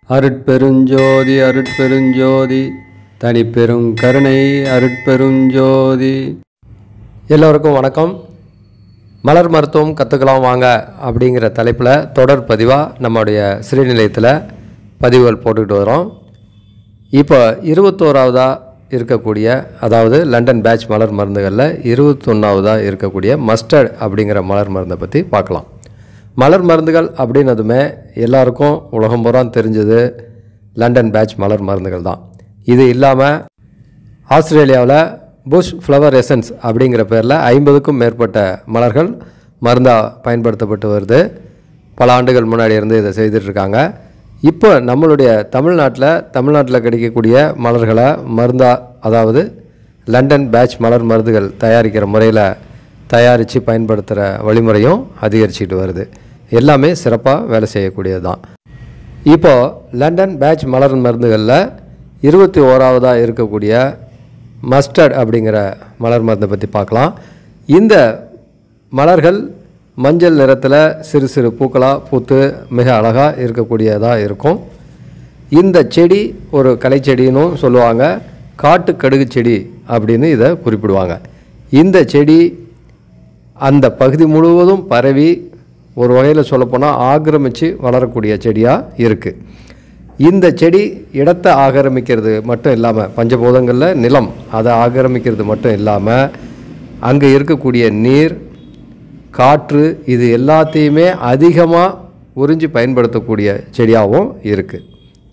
அருட்பெருஞ்சோதி அருட்பெருஞ்சோதி தனிப்பெரும் கருணை அருட்பெருஞ்சோதி எல்லோருக்கும் வணக்கம் மலர் மருத்துவம் கற்றுக்கலாம் வாங்க அப்படிங்கிற தலைப்பில் தொடர் பதிவாக நம்முடைய ஸ்ரீநிலையத்தில் பதிவுகள் போட்டுக்கிட்டு வரோம் இப்போ இருபத்தோராவதாக இருக்கக்கூடிய அதாவது லண்டன் பேட்ச் மலர் மருந்துகளில் இருபத்தொன்னாவதாக இருக்கக்கூடிய மஸ்டர்ட் அப்படிங்கிற மலர் மருந்தை பற்றி பார்க்கலாம் மலர் மருந்துகள் அப்படின்னதுமே எல்லாருக்கும் உலகம் பூரா தெரிஞ்சது லண்டன் பேட்ச் மலர் மருந்துகள் தான் இது இல்லாமல் ஆஸ்திரேலியாவில் புஷ் ஃப்ளவர் எசன்ஸ் அப்படிங்கிற பேரில் ஐம்பதுக்கும் மேற்பட்ட மலர்கள் மருந்தாக பயன்படுத்தப்பட்டு வருது பல ஆண்டுகள் முன்னாடி இருந்து இதை செய்துட்ருக்காங்க இப்போ நம்மளுடைய தமிழ்நாட்டில் தமிழ்நாட்டில் கிடைக்கக்கூடிய மலர்களை மருந்தாக அதாவது லண்டன் பேட்ச் மலர் மருந்துகள் தயாரிக்கிற முறையில் தயாரித்து பயன்படுத்துகிற வழிமுறையும் அதிகரிச்சுட்டு வருது எல்லாமே சிறப்பாக வேலை செய்யக்கூடியது தான் இப்போது லண்டன் பேட்ச் மலர் மருந்துகளில் இருபத்தி ஓராவதாக இருக்கக்கூடிய மஸ்டர்ட் அப்படிங்கிற மலர் மருந்தை பற்றி பார்க்கலாம் இந்த மலர்கள் மஞ்சள் நிறத்தில் சிறு சிறு பூக்களாக பூத்து மிக அழகாக இருக்கக்கூடியதாக இருக்கும் இந்த செடி ஒரு கலைச்செடின்னு சொல்லுவாங்க காட்டு கடுகு செடி அப்படின்னு இதை குறிப்பிடுவாங்க இந்த செடி அந்த பகுதி முழுவதும் பரவி ஒரு வகையில் சொல்லப்போனால் ஆக்கிரமித்து வளரக்கூடிய செடியாக இருக்குது இந்த செடி இடத்தை ஆக்கிரமிக்கிறது மட்டும் இல்லாமல் பஞ்சபூதங்களில் நிலம் அதை ஆக்கிரமிக்கிறது மட்டும் இல்லாமல் அங்கே இருக்கக்கூடிய நீர் காற்று இது எல்லாத்தையுமே அதிகமாக உறிஞ்சி பயன்படுத்தக்கூடிய செடியாகவும் இருக்குது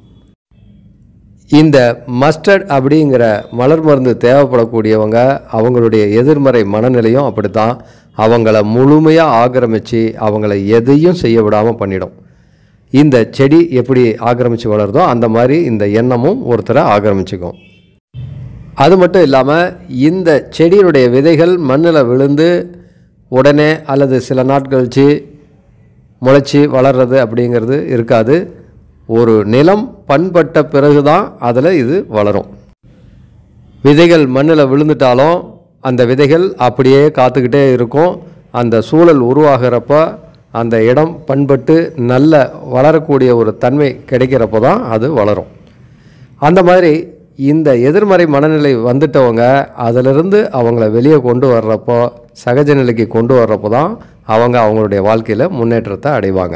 இந்த மஸ்டர்ட் அப்படிங்கிற மலர் மருந்து தேவைப்படக்கூடியவங்க அவங்களுடைய எதிர்மறை மனநிலையும் அப்படித்தான் அவங்கள முழுமையாக ஆக்கிரமித்து அவங்கள எதையும் செய்ய விடாமல் பண்ணிடும் இந்த செடி எப்படி ஆக்கிரமித்து வளருதோ அந்த மாதிரி இந்த எண்ணமும் ஒருத்தரை ஆக்கிரமிச்சுக்கும் அது மட்டும் இல்லாமல் இந்த செடியினுடைய விதைகள் மண்ணில் விழுந்து உடனே அல்லது சில நாட்கள் கழிச்சு முளைச்சி வளர்றது அப்படிங்கிறது இருக்காது ஒரு நிலம் பண்பட்ட பிறகு தான் அதில் இது வளரும் விதைகள் மண்ணில் விழுந்துட்டாலும் அந்த விதைகள் அப்படியே காத்துக்கிட்டே இருக்கும் அந்த சூழல் உருவாகிறப்ப அந்த இடம் பண்பட்டு நல்ல வளரக்கூடிய ஒரு தன்மை கிடைக்கிறப்போ தான் அது வளரும் அந்த மாதிரி இந்த எதிர்மறை மனநிலை வந்துட்டவங்க அதிலிருந்து அவங்கள வெளியே கொண்டு வர்றப்போ சகஜ நிலைக்கு கொண்டு வர்றப்போ தான் அவங்க அவங்களுடைய வாழ்க்கையில் முன்னேற்றத்தை அடைவாங்க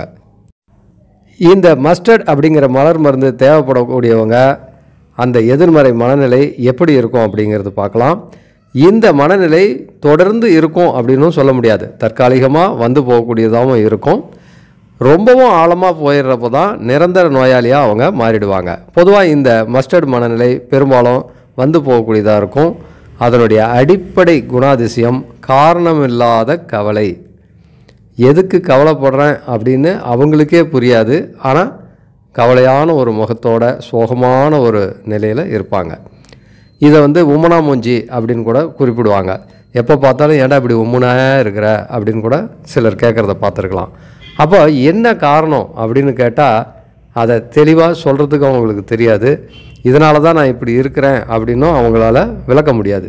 இந்த மஸ்டர்ட் அப்படிங்கிற மலர் மருந்து தேவைப்படக்கூடியவங்க அந்த எதிர்மறை மனநிலை எப்படி இருக்கும் அப்படிங்கிறது பார்க்கலாம் இந்த மனநிலை தொடர்ந்து இருக்கும் அப்படின்னும் சொல்ல முடியாது தற்காலிகமாக வந்து போகக்கூடியதாகவும் இருக்கும் ரொம்பவும் ஆழமாக போயிடுறப்போ தான் நிரந்தர நோயாளியாக அவங்க மாறிடுவாங்க பொதுவாக இந்த மஸ்டர்ட் மனநிலை பெரும்பாலும் வந்து போகக்கூடியதாக இருக்கும் அதனுடைய அடிப்படை குணாதிசயம் காரணமில்லாத கவலை எதுக்கு கவலைப்படுறேன் அப்படின்னு அவங்களுக்கே புரியாது ஆனால் கவலையான ஒரு முகத்தோட சோகமான ஒரு நிலையில் இருப்பாங்க இதை வந்து உம்மனா மூஞ்சி அப்படின்னு கூட குறிப்பிடுவாங்க எப்போ பார்த்தாலும் ஏன்டா இப்படி உம்முனா இருக்கிற அப்படின்னு கூட சிலர் கேட்குறத பார்த்துருக்கலாம் அப்போ என்ன காரணம் அப்படின்னு கேட்டால் அதை தெளிவாக சொல்கிறதுக்கு அவங்களுக்கு தெரியாது இதனால தான் நான் இப்படி இருக்கிறேன் அப்படின்னும் அவங்களால விளக்க முடியாது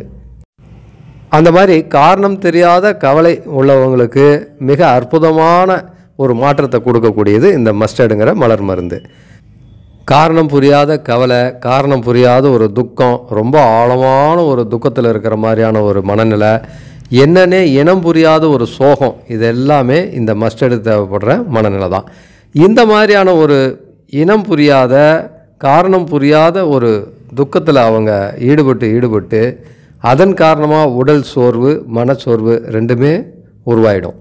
அந்த மாதிரி காரணம் தெரியாத கவலை உள்ளவங்களுக்கு மிக அற்புதமான ஒரு மாற்றத்தை கொடுக்கக்கூடியது இந்த மஸ்டர்டுங்கிற மலர் மருந்து காரணம் புரியாத கவலை காரணம் புரியாத ஒரு துக்கம் ரொம்ப ஆழமான ஒரு துக்கத்தில் இருக்கிற மாதிரியான ஒரு மனநிலை என்னன்னே இனம் புரியாத ஒரு சோகம் இது எல்லாமே இந்த மஸ்டர்டு தேவைப்படுற மனநிலை தான் இந்த மாதிரியான ஒரு இனம் புரியாத காரணம் புரியாத ஒரு துக்கத்தில் அவங்க ஈடுபட்டு ஈடுபட்டு அதன் காரணமாக உடல் சோர்வு மனச்சோர்வு ரெண்டுமே உருவாயிடும்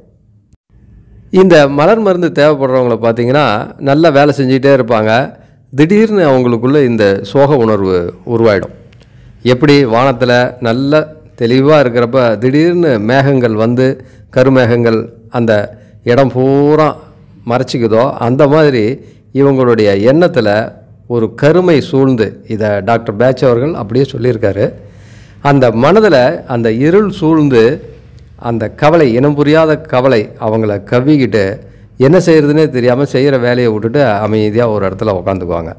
இந்த மலர் மருந்து தேவைப்படுறவங்கள பார்த்தீங்கன்னா நல்லா வேலை செஞ்சுக்கிட்டே இருப்பாங்க திடீர்னு அவங்களுக்குள்ள இந்த சோக உணர்வு உருவாயிடும் எப்படி வானத்தில் நல்ல தெளிவாக இருக்கிறப்ப திடீர்னு மேகங்கள் வந்து கருமேகங்கள் அந்த இடம் பூரா மறைச்சிக்குதோ அந்த மாதிரி இவங்களுடைய எண்ணத்தில் ஒரு கருமை சூழ்ந்து இதை டாக்டர் பேட்ச் அவர்கள் அப்படியே சொல்லியிருக்காரு அந்த மனதில் அந்த இருள் சூழ்ந்து அந்த கவலை இனம் புரியாத கவலை அவங்கள கவ்விக்கிட்டு என்ன செய்கிறதுனே தெரியாமல் செய்கிற வேலையை விட்டுட்டு அமைதியாக ஒரு இடத்துல உக்காந்துக்குவாங்க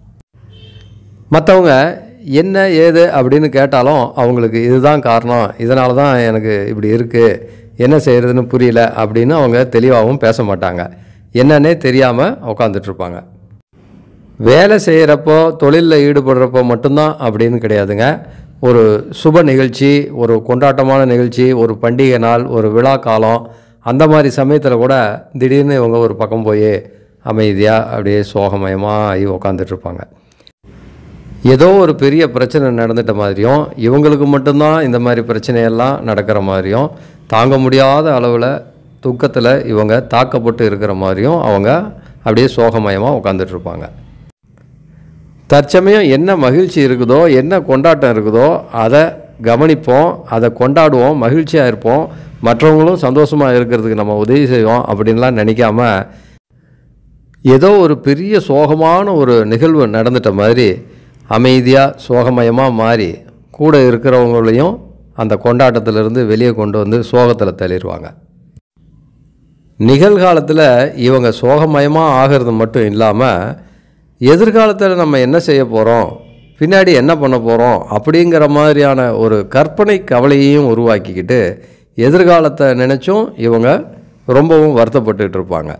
மற்றவங்க என்ன ஏது அப்படின்னு கேட்டாலும் அவங்களுக்கு இதுதான் காரணம் இதனால தான் எனக்கு இப்படி இருக்குது என்ன செய்கிறதுன்னு புரியல அப்படின்னு அவங்க தெளிவாகவும் பேச மாட்டாங்க என்னன்னே தெரியாமல் உட்காந்துட்ருப்பாங்க வேலை செய்கிறப்போ தொழிலில் ஈடுபடுறப்போ மட்டும்தான் அப்படின்னு கிடையாதுங்க ஒரு சுப நிகழ்ச்சி ஒரு கொண்டாட்டமான நிகழ்ச்சி ஒரு பண்டிகை நாள் ஒரு விழா காலம் அந்த மாதிரி சமயத்தில் கூட திடீர்னு இவங்க ஒரு பக்கம் போய் அமைதியாக அப்படியே சோகமயமாக ஆகி உக்காந்துட்ருப்பாங்க ஏதோ ஒரு பெரிய பிரச்சனை நடந்துட்ட மாதிரியும் இவங்களுக்கு மட்டும்தான் இந்த மாதிரி பிரச்சனையெல்லாம் நடக்கிற மாதிரியும் தாங்க முடியாத அளவில் துக்கத்தில் இவங்க தாக்கப்பட்டு இருக்கிற மாதிரியும் அவங்க அப்படியே சோகமயமாக உட்காந்துட்ருப்பாங்க தற்சமயம் என்ன மகிழ்ச்சி இருக்குதோ என்ன கொண்டாட்டம் இருக்குதோ அதை கவனிப்போம் அதை கொண்டாடுவோம் மகிழ்ச்சியாக இருப்போம் மற்றவங்களும் சந்தோஷமாக இருக்கிறதுக்கு நம்ம உதவி செய்வோம் அப்படின்லாம் நினைக்காம ஏதோ ஒரு பெரிய சோகமான ஒரு நிகழ்வு நடந்துட்ட மாதிரி அமைதியாக சோகமயமாக மாறி கூட இருக்கிறவங்களையும் அந்த கொண்டாட்டத்திலிருந்து வெளியே கொண்டு வந்து சோகத்தில் தள்ளிடுவாங்க நிகழ்காலத்தில் இவங்க சோகமயமாக ஆகிறது மட்டும் இல்லாமல் எதிர்காலத்தில் நம்ம என்ன செய்ய போகிறோம் பின்னாடி என்ன பண்ண போகிறோம் அப்படிங்கிற மாதிரியான ஒரு கற்பனை கவலையையும் உருவாக்கிக்கிட்டு எதிர்காலத்தை நினச்சும் இவங்க ரொம்பவும் வருத்தப்பட்டுட்டு இருப்பாங்க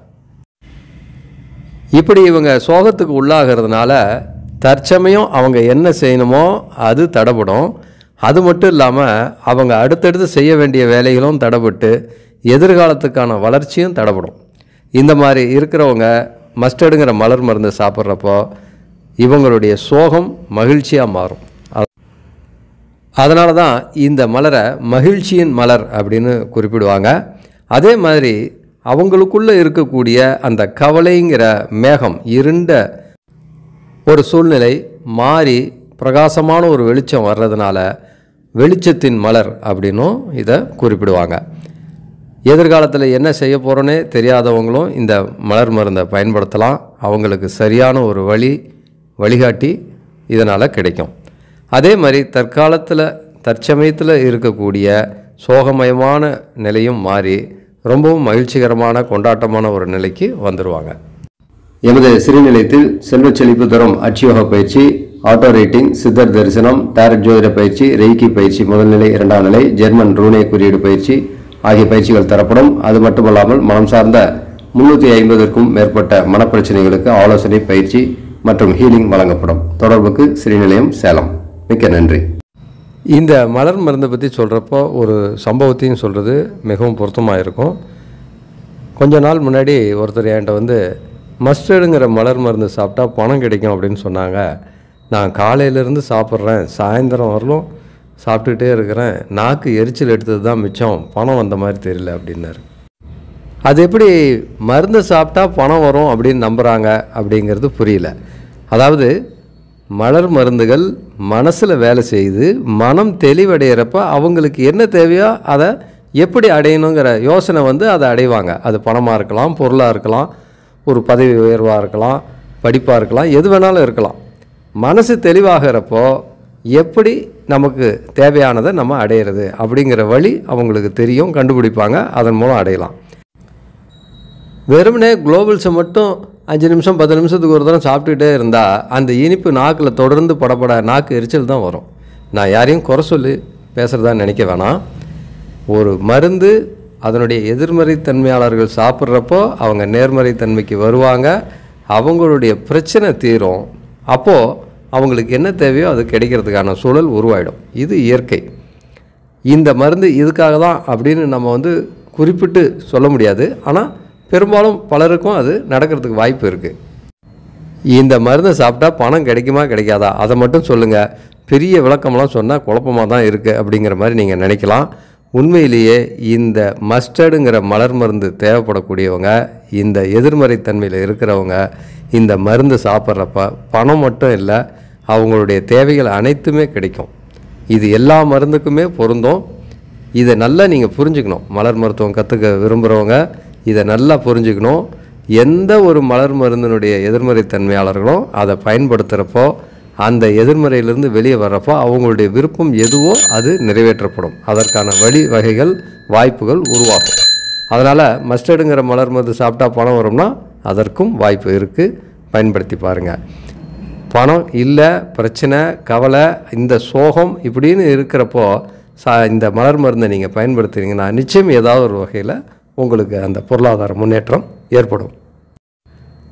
இப்படி இவங்க சோகத்துக்கு உள்ளாகிறதுனால தற்சமயம் அவங்க என்ன செய்யணுமோ அது தடைப்படும் அது மட்டும் இல்லாமல் அவங்க அடுத்தடுத்து செய்ய வேண்டிய வேலைகளும் தடைப்பட்டு எதிர்காலத்துக்கான வளர்ச்சியும் தடைப்படும் இந்த மாதிரி இருக்கிறவங்க மஸ்டர்டுங்கிற மலர் மருந்து சாப்பிட்றப்போ இவங்களுடைய சோகம் மகிழ்ச்சியாக மாறும் அதனால தான் இந்த மலரை மகிழ்ச்சியின் மலர் அப்படின்னு குறிப்பிடுவாங்க அதே மாதிரி அவங்களுக்குள்ளே இருக்கக்கூடிய அந்த கவலைங்கிற மேகம் இருண்ட ஒரு சூழ்நிலை மாறி பிரகாசமான ஒரு வெளிச்சம் வர்றதுனால வெளிச்சத்தின் மலர் அப்படின்னும் இதை குறிப்பிடுவாங்க எதிர்காலத்தில் என்ன செய்ய போகிறோன்னே தெரியாதவங்களும் இந்த மலர் மருந்தை பயன்படுத்தலாம் அவங்களுக்கு சரியான ஒரு வழி வழிகாட்டி இதனால் கிடைக்கும் அதே மாதிரி தற்காலத்தில் தற்சமயத்தில் இருக்கக்கூடிய சோகமயமான நிலையும் மாறி ரொம்பவும் மகிழ்ச்சிகரமான கொண்டாட்டமான ஒரு நிலைக்கு வந்துடுவாங்க எமது சிறுநிலையத்தில் செல்வச் செழிப்பு தரும் அட்சியோக பயிற்சி ஆட்டோ ரேட்டிங் சித்தர் தரிசனம் டாரட் ஜோதிட பயிற்சி ரெய்கி பயிற்சி முதல் நிலை இரண்டாம் நிலை ஜெர்மன் ரூனே குறியீடு பயிற்சி ஆகிய பயிற்சிகள் தரப்படும் அது மட்டுமல்லாமல் மனம் சார்ந்த முன்னூற்றி ஐம்பதுக்கும் மேற்பட்ட மனப்பிரச்சனைகளுக்கு ஆலோசனை பயிற்சி மற்றும் ஹீலிங் வழங்கப்படும் தொடர்புக்கு ஸ்ரீநிலையம் சேலம் மிக்க நன்றி இந்த மலர் மருந்தை பற்றி சொல்கிறப்போ ஒரு சம்பவத்தையும் சொல்கிறது மிகவும் பொருத்தமாக இருக்கும் கொஞ்ச நாள் முன்னாடி ஒருத்தர் என்கிட்ட வந்து மஸ்டர்டுங்கிற மலர் மருந்து சாப்பிட்டா பணம் கிடைக்கும் அப்படின்னு சொன்னாங்க நான் காலையிலேருந்து சாப்பிட்றேன் சாயந்தரம் வரலும் சாப்பிட்டுட்டே இருக்கிறேன் நாக்கு எரிச்சல் எடுத்தது தான் மிச்சம் பணம் வந்த மாதிரி தெரியல அப்படின்னாரு அது எப்படி மருந்து சாப்பிட்டா பணம் வரும் அப்படின்னு நம்புகிறாங்க அப்படிங்கிறது புரியல அதாவது மலர் மருந்துகள் மனசில் வேலை செய்து மனம் தெளிவடைகிறப்ப அவங்களுக்கு என்ன தேவையோ அதை எப்படி அடையணுங்கிற யோசனை வந்து அதை அடைவாங்க அது பணமாக இருக்கலாம் பொருளாக இருக்கலாம் ஒரு பதவி உயர்வாக இருக்கலாம் படிப்பாக இருக்கலாம் எது வேணாலும் இருக்கலாம் மனசு தெளிவாகிறப்போ எப்படி நமக்கு தேவையானதை நம்ம அடையிறது அப்படிங்கிற வழி அவங்களுக்கு தெரியும் கண்டுபிடிப்பாங்க அதன் மூலம் அடையலாம் வெறுமனே குளோபல்ஸை மட்டும் அஞ்சு நிமிஷம் பத்து நிமிஷத்துக்கு ஒரு தரம் சாப்பிட்டுக்கிட்டே இருந்தால் அந்த இனிப்பு நாக்கில் தொடர்ந்து படப்பட நாக்கு எரிச்சல் தான் வரும் நான் யாரையும் குறை சொல்லி பேசுகிறதா நினைக்க வேணாம் ஒரு மருந்து அதனுடைய எதிர்மறை தன்மையாளர்கள் சாப்பிட்றப்போ அவங்க நேர்மறை தன்மைக்கு வருவாங்க அவங்களுடைய பிரச்சனை தீரும் அப்போது அவங்களுக்கு என்ன தேவையோ அது கிடைக்கிறதுக்கான சூழல் உருவாயிடும் இது இயற்கை இந்த மருந்து இதுக்காக தான் அப்படின்னு நம்ம வந்து குறிப்பிட்டு சொல்ல முடியாது ஆனால் பெரும்பாலும் பலருக்கும் அது நடக்கிறதுக்கு வாய்ப்பு இருக்குது இந்த மருந்தை சாப்பிட்டா பணம் கிடைக்குமா கிடைக்காதா அதை மட்டும் சொல்லுங்கள் பெரிய விளக்கம்லாம் சொன்னால் குழப்பமாக தான் இருக்குது அப்படிங்கிற மாதிரி நீங்கள் நினைக்கலாம் உண்மையிலேயே இந்த மஸ்டர்டுங்கிற மலர் மருந்து தேவைப்படக்கூடியவங்க இந்த எதிர்மறை தன்மையில் இருக்கிறவங்க இந்த மருந்து சாப்பிட்றப்ப பணம் மட்டும் இல்லை அவங்களுடைய தேவைகள் அனைத்துமே கிடைக்கும் இது எல்லா மருந்துக்குமே பொருந்தும் இதை நல்லா நீங்கள் புரிஞ்சுக்கணும் மலர் மருத்துவம் கற்றுக்க விரும்புகிறவங்க இதை நல்லா புரிஞ்சுக்கணும் எந்த ஒரு மலர் மருந்தினுடைய எதிர்மறை தன்மையாளர்களும் அதை பயன்படுத்துகிறப்போ அந்த எதிர்மறையிலிருந்து வெளியே வர்றப்போ அவங்களுடைய விருப்பம் எதுவோ அது நிறைவேற்றப்படும் அதற்கான வழி வகைகள் வாய்ப்புகள் உருவாகும் அதனால் மஸ்டர்டுங்கிற மலர் மருந்து சாப்பிட்டா பணம் வரும்னா அதற்கும் வாய்ப்பு இருக்குது பயன்படுத்தி பாருங்கள் பணம் இல்லை பிரச்சனை கவலை இந்த சோகம் இப்படின்னு இருக்கிறப்போ சா இந்த மலர் மருந்தை நீங்கள் பயன்படுத்துனீங்கன்னா நிச்சயம் ஏதாவது ஒரு வகையில் உங்களுக்கு அந்த பொருளாதார முன்னேற்றம் ஏற்படும்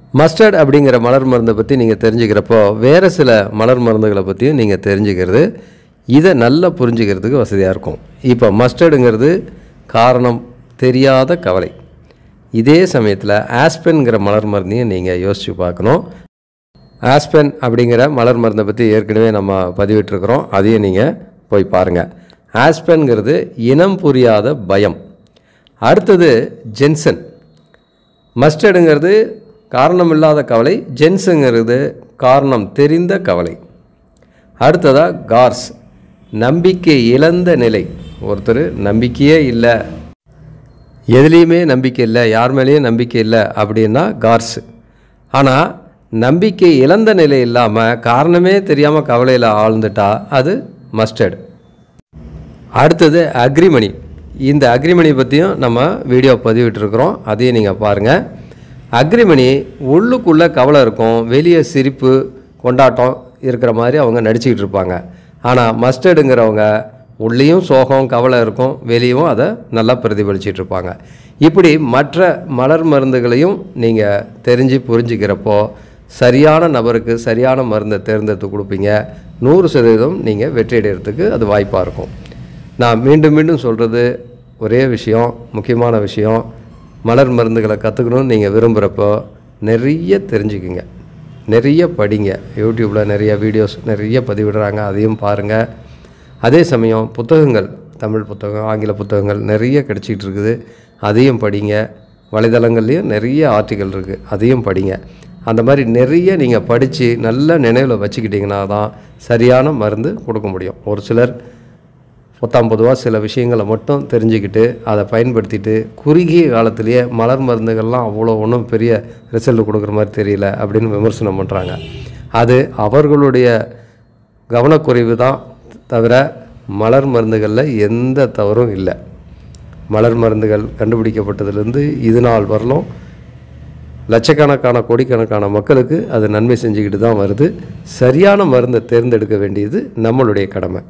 மஸ்டர்ட் அப்படிங்கிற மலர் மருந்தை பற்றி நீங்கள் தெரிஞ்சுக்கிறப்போ வேறு சில மலர் மருந்துகளை பற்றியும் நீங்கள் தெரிஞ்சுக்கிறது இதை நல்லா புரிஞ்சுக்கிறதுக்கு வசதியாக இருக்கும் இப்போ மஸ்டர்டுங்கிறது காரணம் தெரியாத கவலை இதே சமயத்தில் ஆஸ்பென்கிற மலர் மருந்தையும் நீங்கள் யோசித்து பார்க்கணும் ஆஸ்பென் அப்படிங்கிற மலர் மருந்தை பற்றி ஏற்கனவே நம்ம பதிவிட்டிருக்கிறோம் அதையும் நீங்கள் போய் பாருங்கள் ஆஸ்பென்கிறது இனம் புரியாத பயம் அடுத்தது ஜென்சன் மஸ்டர்டுங்கிறது காரணம் இல்லாத கவலை ஜென்ஸுங்கிறது காரணம் தெரிந்த கவலை அடுத்ததாக கார்ஸ் நம்பிக்கை இழந்த நிலை ஒருத்தர் நம்பிக்கையே இல்லை எதுலேயுமே நம்பிக்கை இல்லை யார் மேலேயும் நம்பிக்கை இல்லை அப்படின்னா கார்ஸ் ஆனால் நம்பிக்கை இழந்த நிலை இல்லாமல் காரணமே தெரியாமல் கவலையில் ஆழ்ந்துட்டா அது மஸ்டர்டு அடுத்தது அக்ரிமணி இந்த அக்ரிமணி பற்றியும் நம்ம வீடியோ பதிவிட்டிருக்கிறோம் அதையும் நீங்கள் பாருங்கள் அக்ரிமணி உள்ளுக்குள்ளே கவலை இருக்கும் வெளியே சிரிப்பு கொண்டாட்டம் இருக்கிற மாதிரி அவங்க நடிச்சுக்கிட்டு இருப்பாங்க ஆனால் மஸ்டர்டுங்கிறவங்க உள்ளேயும் சோகம் கவலை இருக்கும் வெளியும் அதை நல்லா பிரதிபலிச்சிட்டு இருப்பாங்க இப்படி மற்ற மலர் மருந்துகளையும் நீங்கள் தெரிஞ்சு புரிஞ்சுக்கிறப்போ சரியான நபருக்கு சரியான மருந்தை தேர்ந்தெடுத்து கொடுப்பீங்க நூறு சதவீதம் நீங்கள் வெற்றியடைகிறதுக்கு அது வாய்ப்பாக இருக்கும் நான் மீண்டும் மீண்டும் சொல்கிறது ஒரே விஷயம் முக்கியமான விஷயம் மலர் மருந்துகளை கற்றுக்கணும்னு நீங்கள் விரும்புகிறப்போ நிறைய தெரிஞ்சுக்குங்க நிறைய படிங்க யூடியூப்பில் நிறைய வீடியோஸ் நிறைய பதிவிடுறாங்க அதையும் பாருங்கள் அதே சமயம் புத்தகங்கள் தமிழ் புத்தகம் ஆங்கில புத்தகங்கள் நிறைய கிடச்சிக்கிட்டு இருக்குது அதையும் படிங்க வலைதளங்கள்லேயும் நிறைய ஆர்டிக்கல் இருக்குது அதையும் படிங்க அந்த மாதிரி நிறைய நீங்கள் படித்து நல்ல நினைவில் வச்சுக்கிட்டிங்கன்னா தான் சரியான மருந்து கொடுக்க முடியும் ஒரு சிலர் பொத்தாம் பொதுவாக சில விஷயங்களை மட்டும் தெரிஞ்சுக்கிட்டு அதை பயன்படுத்திட்டு குறுகிய காலத்திலேயே மலர் மருந்துகள்லாம் அவ்வளோ ஒன்றும் பெரிய ரிசல்ட் கொடுக்குற மாதிரி தெரியல அப்படின்னு விமர்சனம் பண்ணுறாங்க அது அவர்களுடைய கவனக்குறைவு தான் தவிர மலர் மருந்துகளில் எந்த தவறும் இல்லை மலர் மருந்துகள் கண்டுபிடிக்கப்பட்டதுலேருந்து இது நாள் வரலும் லட்சக்கணக்கான கோடிக்கணக்கான மக்களுக்கு அது நன்மை செஞ்சுக்கிட்டு தான் வருது சரியான மருந்தை தேர்ந்தெடுக்க வேண்டியது நம்மளுடைய கடமை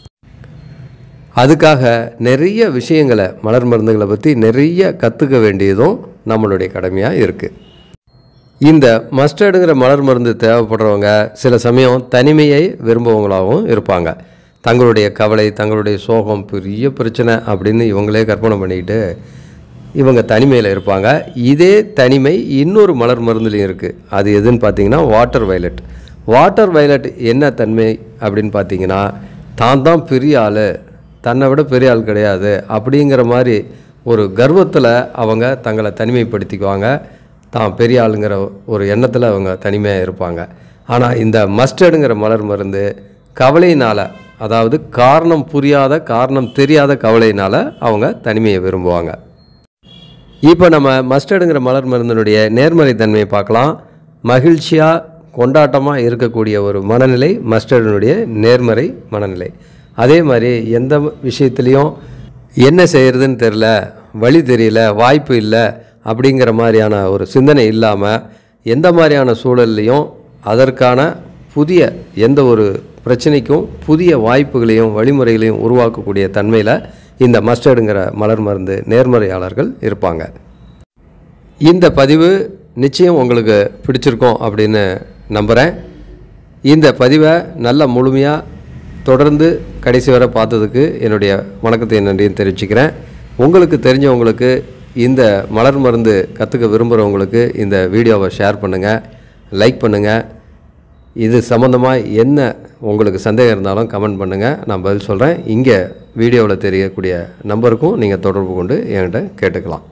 அதுக்காக நிறைய விஷயங்களை மலர் மருந்துகளை பற்றி நிறைய கற்றுக்க வேண்டியதும் நம்மளுடைய கடமையாக இருக்குது இந்த மஸ்டர்டுங்கிற மலர் மருந்து தேவைப்படுறவங்க சில சமயம் தனிமையை விரும்புவங்களாகவும் இருப்பாங்க தங்களுடைய கவலை தங்களுடைய சோகம் பெரிய பிரச்சனை அப்படின்னு இவங்களே கற்பனை பண்ணிக்கிட்டு இவங்க தனிமையில் இருப்பாங்க இதே தனிமை இன்னொரு மலர் மருந்துலையும் இருக்குது அது எதுன்னு பார்த்தீங்கன்னா வாட்டர் வயலட் வாட்டர் வயலட் என்ன தன்மை அப்படின்னு பார்த்தீங்கன்னா தான் தான் பெரிய ஆள் தன்னை விட பெரிய ஆள் கிடையாது அப்படிங்கிற மாதிரி ஒரு கர்வத்தில் அவங்க தங்களை தனிமைப்படுத்திக்குவாங்க தான் பெரிய ஆளுங்கிற ஒரு எண்ணத்தில் அவங்க தனிமையாக இருப்பாங்க ஆனால் இந்த மஸ்டர்டுங்கிற மலர் மருந்து கவலையினால் அதாவது காரணம் புரியாத காரணம் தெரியாத கவலையினால் அவங்க தனிமையை விரும்புவாங்க இப்போ நம்ம மஸ்டர்டுங்கிற மலர் மருந்தினுடைய நேர்மறை தன்மையை பார்க்கலாம் மகிழ்ச்சியாக கொண்டாட்டமாக இருக்கக்கூடிய ஒரு மனநிலை மஸ்டர்டினுடைய நேர்மறை மனநிலை அதே மாதிரி எந்த விஷயத்துலேயும் என்ன செய்கிறதுன்னு தெரில வழி தெரியல வாய்ப்பு இல்லை அப்படிங்கிற மாதிரியான ஒரு சிந்தனை இல்லாமல் எந்த மாதிரியான சூழல்லையும் அதற்கான புதிய எந்த ஒரு பிரச்சனைக்கும் புதிய வாய்ப்புகளையும் வழிமுறைகளையும் உருவாக்கக்கூடிய தன்மையில் இந்த மஸ்டர்டுங்கிற மலர் மருந்து நேர்மறையாளர்கள் இருப்பாங்க இந்த பதிவு நிச்சயம் உங்களுக்கு பிடிச்சிருக்கும் அப்படின்னு நம்புகிறேன் இந்த பதிவை நல்ல முழுமையாக தொடர்ந்து கடைசி வரை பார்த்ததுக்கு என்னுடைய வணக்கத்தை நன்றியும் தெரிவிச்சுக்கிறேன் உங்களுக்கு தெரிஞ்சவங்களுக்கு இந்த மலர் மருந்து கற்றுக்க விரும்புகிறவங்களுக்கு இந்த வீடியோவை ஷேர் பண்ணுங்கள் லைக் பண்ணுங்கள் இது சம்மந்தமாக என்ன உங்களுக்கு சந்தேகம் இருந்தாலும் கமெண்ட் பண்ணுங்கள் நான் பதில் சொல்கிறேன் இங்கே வீடியோவில் தெரியக்கூடிய நம்பருக்கும் நீங்கள் தொடர்பு கொண்டு என்கிட்ட கேட்டுக்கலாம்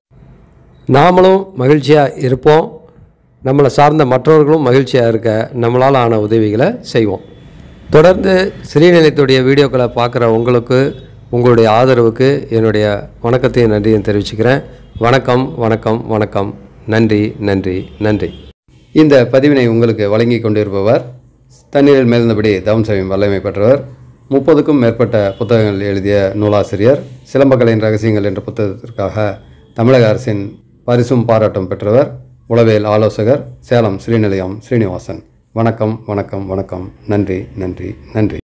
நாமளும் மகிழ்ச்சியாக இருப்போம் நம்மளை சார்ந்த மற்றவர்களும் மகிழ்ச்சியாக இருக்க நம்மளால் ஆன உதவிகளை செய்வோம் தொடர்ந்து ஸ்ரீநிலையத்துடைய வீடியோக்களை பார்க்குற உங்களுக்கு உங்களுடைய ஆதரவுக்கு என்னுடைய வணக்கத்தையும் நன்றியும் தெரிவிச்சுக்கிறேன் வணக்கம் வணக்கம் வணக்கம் நன்றி நன்றி நன்றி இந்த பதிவினை உங்களுக்கு வழங்கி கொண்டிருப்பவர் தண்ணீரில் மேல்ந்தபடி தவம் செய்யும் வல்லமை பெற்றவர் முப்பதுக்கும் மேற்பட்ட புத்தகங்கள் எழுதிய நூலாசிரியர் சிலம்பக்கலையின் ரகசியங்கள் என்ற புத்தகத்திற்காக தமிழக அரசின் பரிசும் பாராட்டும் பெற்றவர் உளவியல் ஆலோசகர் சேலம் ஸ்ரீநிலையம் ஸ்ரீனிவாசன் வணக்கம் வணக்கம் வணக்கம் நன்றி நன்றி நன்றி